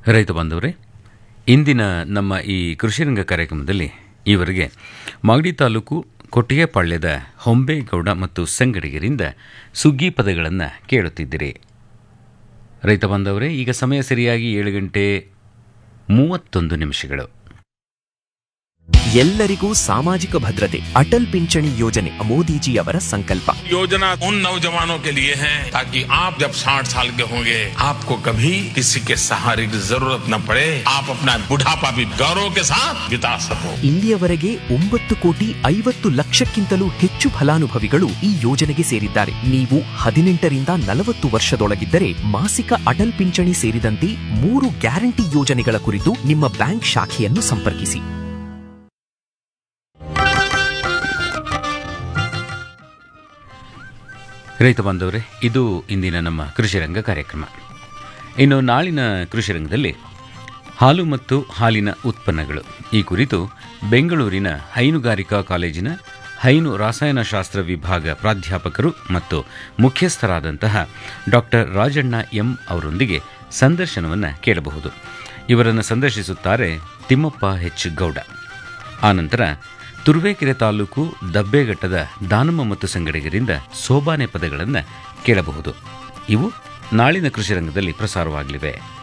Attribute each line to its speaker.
Speaker 1: ರೈತ ಬಾಂಧವರೇ ಇಂದಿನ ನಮ್ಮ ಈ ಕೃಷಿರಂಗ ಕಾರ್ಯಕ್ರಮದಲ್ಲಿ ಈವರೆಗೆ ಮಾಗಡಿ ತಾಲೂಕು ಕೊಟ್ಟಿಗೆಪಾಳ್ಯದ ಹೊಂಬೇಗೌಡ ಮತ್ತು ಸಂಗಡಿಗರಿಂದ ಸುಗ್ಗಿ ಪದಗಳನ್ನು ಕೇಳುತ್ತಿದ್ದಿರಿ ರೈತ ಬಾಂಧವರೇ ಈಗ ಸಮಯ ಸರಿಯಾಗಿ ಏಳು ಗಂಟೆ ಮೂವತ್ತೊಂದು ನಿಮಿಷಗಳು
Speaker 2: ಎಲ್ಲರಿಗೂ ಸಾಮಾಜಿಕ ಭದ್ರತೆ ಅಟಲ್ ಪಿಂಚಣಿ ಯೋಜನೆ ಮೋದಿಜಿಯವರ ಸಂಕಲ್ಪ
Speaker 3: योजना उन नौजवानों के लिए है ताकि आप जब 60 साल के होंगे आपको कभी किसी के सहारे की जरूरत न पड़े आप अपना बुढ़ापा भी गौरव के साथ बिता सको
Speaker 2: ಇಲ್ಲಿಯವರೆಗೆ ಒಂಬತ್ತು ಕೋಟಿ ಐವತ್ತು ಲಕ್ಷಕ್ಕಿಂತಲೂ ಹೆಚ್ಚು ಫಲಾನುಭವಿಗಳು ಈ ಯೋಜನೆಗೆ ಸೇರಿದ್ದಾರೆ ನೀವು ಹದಿನೆಂಟರಿಂದ ನಲವತ್ತು ವರ್ಷದೊಳಗಿದ್ದರೆ ಮಾಸಿಕ ಅಟಲ್ ಪಿಂಚಣಿ ಸೇರಿದಂತೆ ಮೂರು ಗ್ಯಾರಂಟಿ ಯೋಜನೆಗಳ ಕುರಿತು ನಿಮ್ಮ ಬ್ಯಾಂಕ್ ಶಾಖೆಯನ್ನು ಸಂಪರ್ಕಿಸಿ
Speaker 1: ರೈತ ಬಾಂಧವರೇ ಇದು ಇಂದಿನ ನಮ್ಮ ಕೃಷಿರಂಗ ಕಾರ್ಯಕ್ರಮ ಇನ್ನು ನಾಳಿನ ಕೃಷಿರಂಗದಲ್ಲಿ ಹಾಲು ಮತ್ತು ಹಾಲಿನ ಉತ್ಪನ್ನಗಳು ಈ ಕುರಿತು ಬೆಂಗಳೂರಿನ ಹೈನುಗಾರಿಕಾ ಕಾಲೇಜಿನ ಹೈನು ರಾಸಾಯನಶಾಸ್ತ್ರ ವಿಭಾಗ ಪ್ರಾಧ್ಯಾಪಕರು ಮತ್ತು ಮುಖ್ಯಸ್ಥರಾದಂತಹ ಡಾಕ್ಟರ್ ರಾಜಣ್ಣ ಎಂ ಅವರೊಂದಿಗೆ ಸಂದರ್ಶನವನ್ನು ಕೇಳಬಹುದು ಇವರನ್ನು ಸಂದರ್ಶಿಸುತ್ತಾರೆ ತಿಮ್ಮಪ್ಪ ಹೆಚ್ ಗೌಡ ಆನಂತರ ತುರುವೇಕೆರೆ ತಾಲೂಕು ದಬ್ಬೆಘಟ್ಟದ ದಾನಮ್ಮ ಮತ್ತು ಸಂಗಡಿಗರಿಂದ ಸೋಬಾನೆ ಪದಗಳನ್ನು ಕೇಳಬಹುದು ಇವು ನಾಳಿನ ಕೃಷಿ ರಂಗದಲ್ಲಿ ಪ್ರಸಾರವಾಗಲಿವೆ